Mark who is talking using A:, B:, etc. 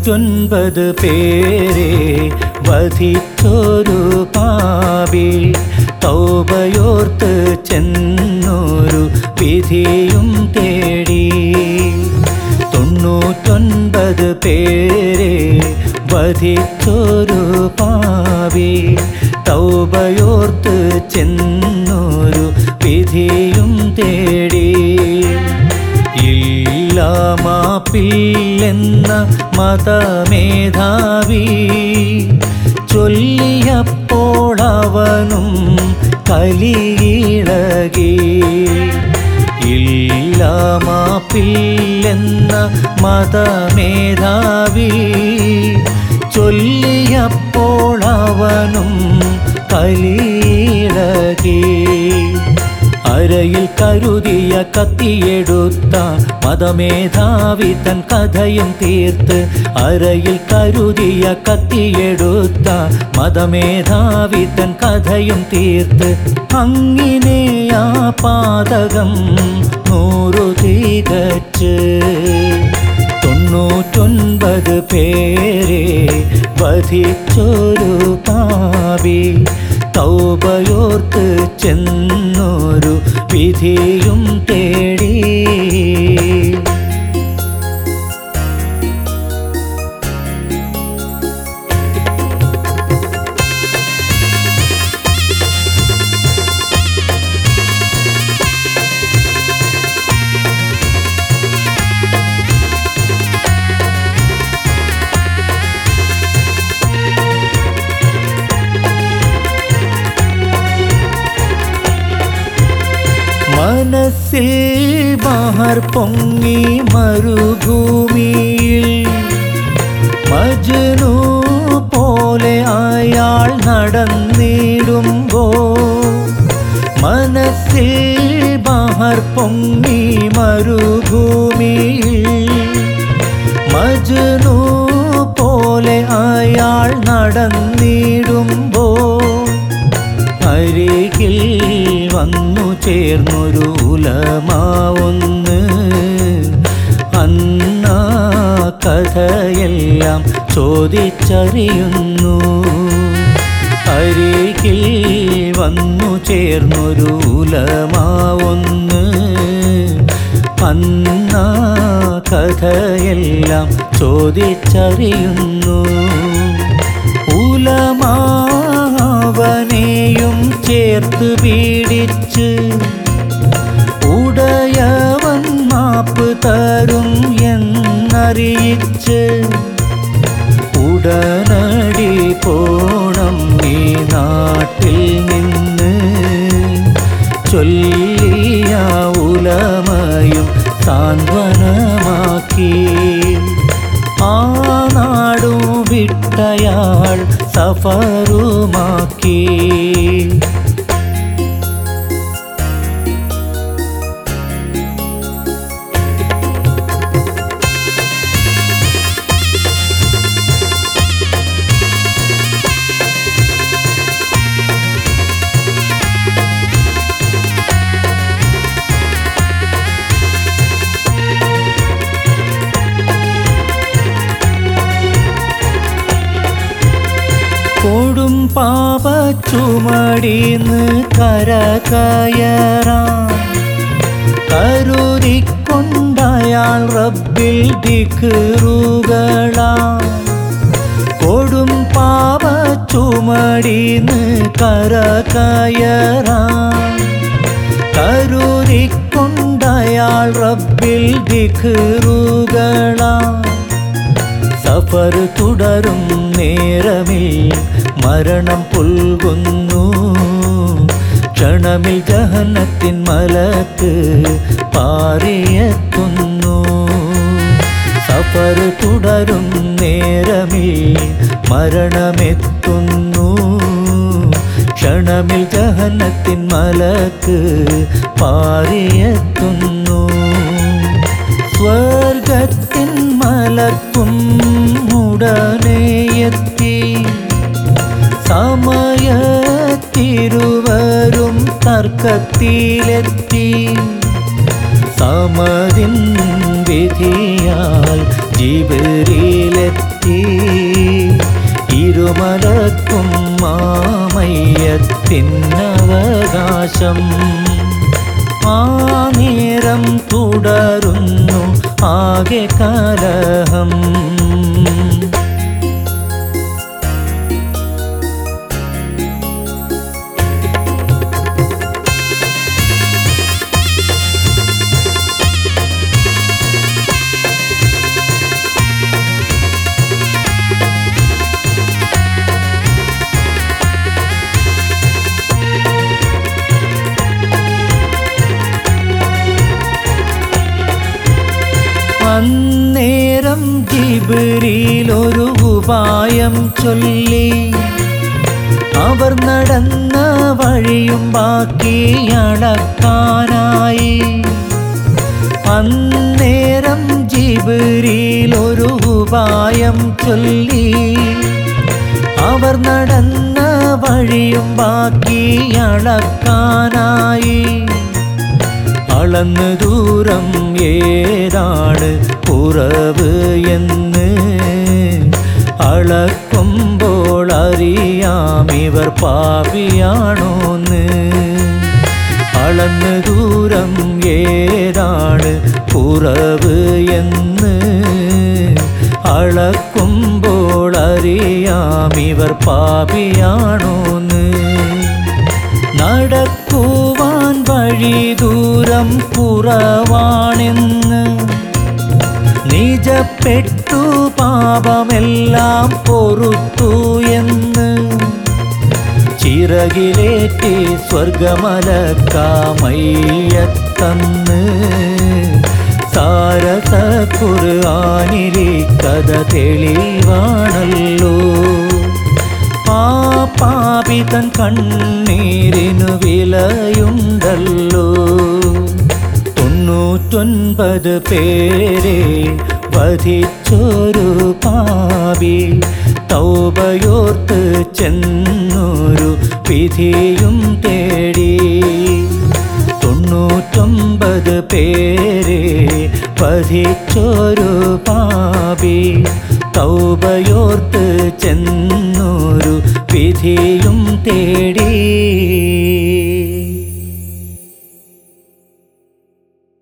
A: തൊണ്ണൂറ്റൊൻപത് പേരെ വധിച്ചൊരു പാപി തൗബയോർത്ത് ചെന്നൊരു വിധിയും തേടി തൊണ്ണൂറ്റൊൻപത് പേരെ വധിച്ചൊരു പാവി തൗബയോർത്ത് ചെന്നൊരു വിധിയും തേടി ഇല്ലാമാപ്പില്ലെന്ന മതമേധാവി ചൊല്ലിയപ്പോൾ അവനും കലിയിളകി ഇല്ലാമാപ്പില്ലെന്ന മതമേധാവി ചൊല്ലിയപ്പോൾ അവനും കലിയിളകി അരയിൽ കരുതിയ കത്തിയെടുത്ത മതമേധാവി തൻ കഥയും തീർത്ത് അരയിൽ കരുതിയ കത്തിയെടുത്ത മതമേധാവി തൻ കഥയും തീർത്ത് അങ്ങിനെ ആ പാതകം നൂറു തികച്ച് തൊണ്ണൂറ്റൊൻപത് പേരെ വധിച്ചൊരു പാവി തൗബയോർത്ത് ചെന്നൊരു വിധിയും തേടി മനസ്സിൽ മഹർ പൊങ്ങി മരുഭൂമിയിൽ മജ്നു പോലെ അയാൾ നടന്നിടുമ്പോ മനസ്സിൽ മഹർ പൊങ്ങി മരുഭൂമിയിൽ മജ്നു പോലെ അയാൾ നടന്നിടുമ്പോ അരികിൽ വന്നു ചേർന്നൊരു ഉലമാവൊന്ന് അന്നാ കഥയെല്ലാം ചോദിച്ചറിയുന്നു അരികിൽ വന്നു ചേർന്നൊരു ഉലമാവൊന്ന് അന്നാ കഥയെല്ലാം ചോദിച്ചറിയുന്നു ഉലമാവനെയും ചേർത്ത് പീഡിച്ച് ഉടയവൻ മാപ്പ് തരും എന്നറിയിച്ച് ഉടനടി പോണം ഈ നാട്ടിൽ നിന്ന് ചൊല്ലിയ ഉലമയും സാന്ത്വനമാക്കി ആ നാടു വിട്ടയാൾ സഫറുമാക്കി കൊടും പാപ ചുമടിന്ന് കര കയറാൻ കരുതിക്കൊണ്ടയാൾ റബ്ബിൽ ദിക്കറുകളാ കൊടും പാപ ചുമടിന്ന് കര കയറാൻ കരുതിക്കൊണ്ടയാൾ റബ്ബിൽ ദിക്കറുകളാ സഫർ തുടരും നേരമിൽ മരണം പുൽകുന്നു ക്ഷണമിൽ ജഹനത്തിൻ മലക്ക് പാറിയെത്തുന്നു സഫർ തുടരും നേരമിൽ മരണമെത്തുന്നു ക്ഷണമിൽ ജഹനത്തിൻ മലക്ക് പാറിയെത്തുന്നു സ്വർഗത്തിൻ മലക്കും ഉടനെ എത്തി സമയത്തിരുവരും തർക്കത്തിലെത്തി സമതിൻ വിധിയാൽ ജിബിരിയിലെത്തി ഏറ്റി ഇരുമലക്കും മാമയ്യത്തിനവകാശം ആ നേരം തുടരുന്നു ആകെ കലഹം അന്നേരം ജിബിരിയിൽ ഒരു ഉപായം ചൊല്ലി അവർ നടന്ന വഴിയും ബാക്കി അളക്കാനായി അന്നേരം ജിബിരിയിൽ ഒരു ഉപായം ചൊല്ലി അവർ നടന്ന വഴിയും ബാക്കി അളക്കാനായി അളന്ന് ദൂരം ഏതാണ് കുറവ് എന്ന് അളക്കുമ്പോൾ അറിയാം ഇവർ പാപിയാണോന്ന് അളന്ന് ദൂരം ഏതാണ് കുറവ് എന്ന് അളക്കുമ്പോൾ അറിയാം ഇവർ പാപിയാണോന്ന് നടക്കുവാൻ വഴി ദൂരം കുറവാണെന്ന് നിജപ്പെട്ടു പാപമെല്ലാം പൊറുത്തു എന്ന് ചിറകിലേറ്റി സ്വർഗമലക്കാമയ്യത്തന്ന് സാരസ കുർആനിലി കഥ തെളിവാണല്ലോ ആ പാപിതൻ കണ്ണീരിനു വിലയുണ്ടല്ലോ തൊണ്ണൂറ്റൊൻപത് പേരെ വധിച്ചൊരു പാപി തൗബയോർത്ത് ചെന്നൊരു വിധിയും തേടി